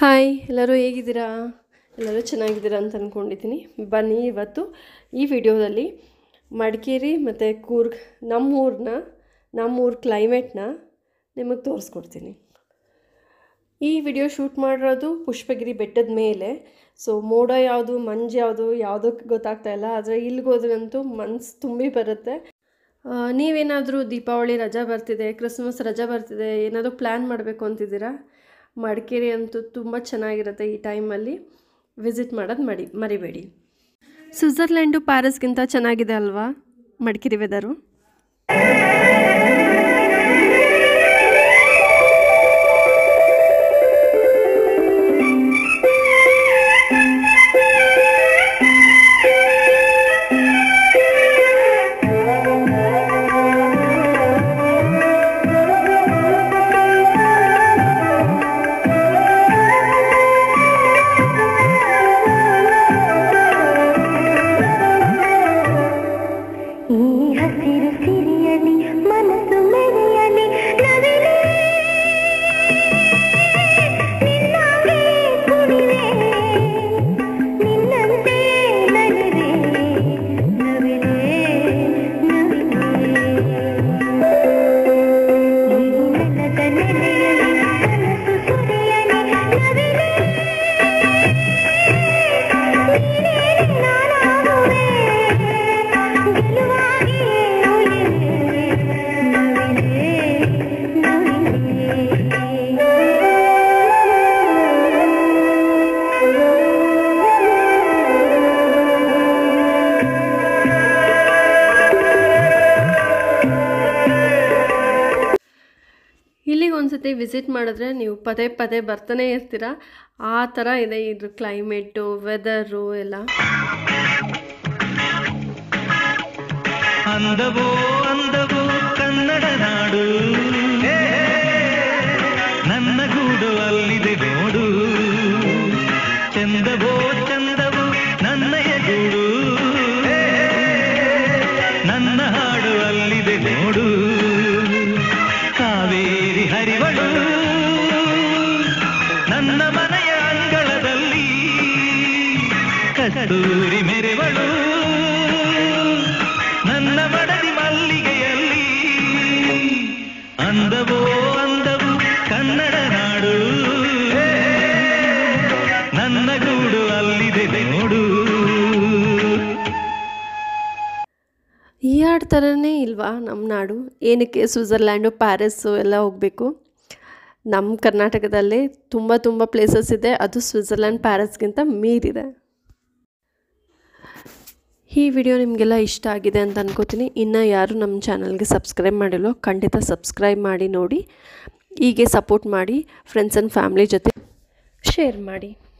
hi ಎಲ್ಲರೂ ಹೇಗಿದ್ದೀರಾ ಎಲ್ಲರೂ ಚೆನ್ನಾಗಿದ್ದೀರಾ ಅಂತ ಅಂದ್ಕೊಂಡಿದ್ದೀನಿ ಬನ್ನಿ ಇವತ್ತು ಈ ವಿಡಿಯೋದಲ್ಲಿ ಮಡಿಕೇರಿ ಮತ್ತು ಕೂರ್ಗ್ ನಮ್ಮೂರನ್ನ ನಮ್ಮೂರ ಕ್ಲೈಮೇಟ್ನ ನಿಮಗೆ ತೋರಿಸ್ಕೊಡ್ತೀನಿ ಈ ವಿಡಿಯೋ ಶೂಟ್ ಮಾಡಿರೋದು ಪುಷ್ಪಗಿರಿ ಬೆಟ್ಟದ ಮೇಲೆ ಸೊ ಮೋಡ ಯಾವುದು ಮಂಜು ಯಾವುದು ಯಾವುದೂ ಗೊತ್ತಾಗ್ತಾ ಇಲ್ಲ ಆದರೆ ಇಲ್ಲಿಗೆ ಹೋದ್ರಂತೂ ಮನ್ಸು ತುಂಬಿ ಬರುತ್ತೆ ಆ, ನೀವೇನಾದರೂ ದೀಪಾವಳಿ ರಜಾ ಬರ್ತಿದೆ ಕ್ರಿಸ್ಮಸ್ ರಜಾ ಬರ್ತಿದೆ ಏನಾದರೂ ಪ್ಲ್ಯಾನ್ ಮಾಡಬೇಕು ಅಂತಿದ್ದೀರಾ ಮಡಿಕೇರಿ ಅಂತೂ ತುಂಬ ಚೆನ್ನಾಗಿರುತ್ತೆ ಈ ಟೈಮಲ್ಲಿ ವಿಸಿಟ್ ಮಾಡೋದು ಮಡಿ ಮರಿಬೇಡಿ ಸ್ವಿಟ್ಜರ್ಲ್ಯಾಂಡು ಪ್ಯಾರಿಸ್ಗಿಂತ ಚೆನ್ನಾಗಿದೆ ಅಲ್ವಾ ಮಡಿಕೇರಿ ವೆದರು ಈ ಹಸಿರು ಸಿರಿಯಲಿ ಮನಸ್ಸು ಮೆರೆಯಲಿ ನವಿಲೆ ನಿನ್ನಾಗೆ ಕುಣಿವೆ ನಿನ್ನಂತೆ ನಲಿವೆ ನವಿಲೆ ನವಿಲೆ ಈ ನೆಲದ ನೆಲೆಯಲಿ ಮನಸ್ಸು ಸುರಿಯಲಿ ನವಿಲೆ ನಾನಾಗುವೆ ಗೆಲುವಾಗಿ ಉಳಿವೆ ನವಿಲೆ ಇಲ್ಲಿಗೆ ಒಂದ್ಸತಿ ವಿಸಿಟ್ ಮಾಡಿದ್ರೆ ನೀವು ಪದೇ ಪದೇ ಬರ್ತಾನೆ ಇರ್ತೀರ ಆ ಥರ ಇದೆ ಇದ್ರ ಕ್ಲೈಮೇಟು ವೆದರು ಎಲ್ಲ ಅಂದವೋ ಅಂದವೋ ಕನ್ನಡ ನಾಡು ಏ, ನನ್ನ ಗೂಡು ಅಲ್ಲಿದೆ ನೋಡು ಚಂದವೋ ಚಂದವೋ ನನ್ನಯ ಗೂಡು ಏ, ನನ್ನ ಹಾಡು ಅಲ್ಲಿದೆ ನೋಡು ಕಾವೇರಿ ಹರಿವಳು ನನ್ನ ಮನೆಯ ಅಂಗಳದಲ್ಲಿ ಕಸ್ತೂರಿ ಮೆರೆವಳು ನನ್ನ ಮಡದಿ ಮಲ್ಲಿಗೆಯಲ್ಲಿ ಅಂದವೋ ಅಂದವು ಕನ್ನಡ ನಾಡು ಏ, ನನ್ನ ಗೂಡು ಅಲ್ಲಿದೆ ನೋಡು ಈ ಹಾಡು ಥರನೇ ಇಲ್ವಾ ನಮ್ಮ ನಾಡು ಏನಕ್ಕೆ ಸ್ವಿಟ್ಜರ್ಲ್ಯಾಂಡು ಪ್ಯಾರಿಸ್ಸು ಎಲ್ಲ ಹೋಗಬೇಕು ನಮ್ಮ ಕರ್ನಾಟಕದಲ್ಲಿ ತುಂಬ ತುಂಬ ಪ್ಲೇಸಸ್ ಇದೆ ಅದು ಸ್ವಿಟ್ಜರ್ಲ್ಯಾಂಡ್ ಪ್ಯಾರಿಸ್ಗಿಂತ ಮೀರಿದೆ ಈ ವಿಡಿಯೋ ನಿಮಗೆಲ್ಲ ಇಷ್ಟ ಆಗಿದೆ ಅಂತ ಅನ್ಕೋತೀನಿ ಇನ್ನು ಯಾರು ನಮ್ಮ ಚಾನಲ್ಗೆ ಸಬ್ಸ್ಕ್ರೈಬ್ ಮಾಡಿಲ್ವೋ ಖಂಡಿತ ಸಬ್ಸ್ಕ್ರೈಬ್ ಮಾಡಿ ನೋಡಿ ಹೀಗೆ ಸಪೋರ್ಟ್ ಮಾಡಿ ಫ್ರೆಂಡ್ಸ್ ಆ್ಯಂಡ್ ಫ್ಯಾಮ್ಲಿ ಜೊತೆ ಶೇರ್ ಮಾಡಿ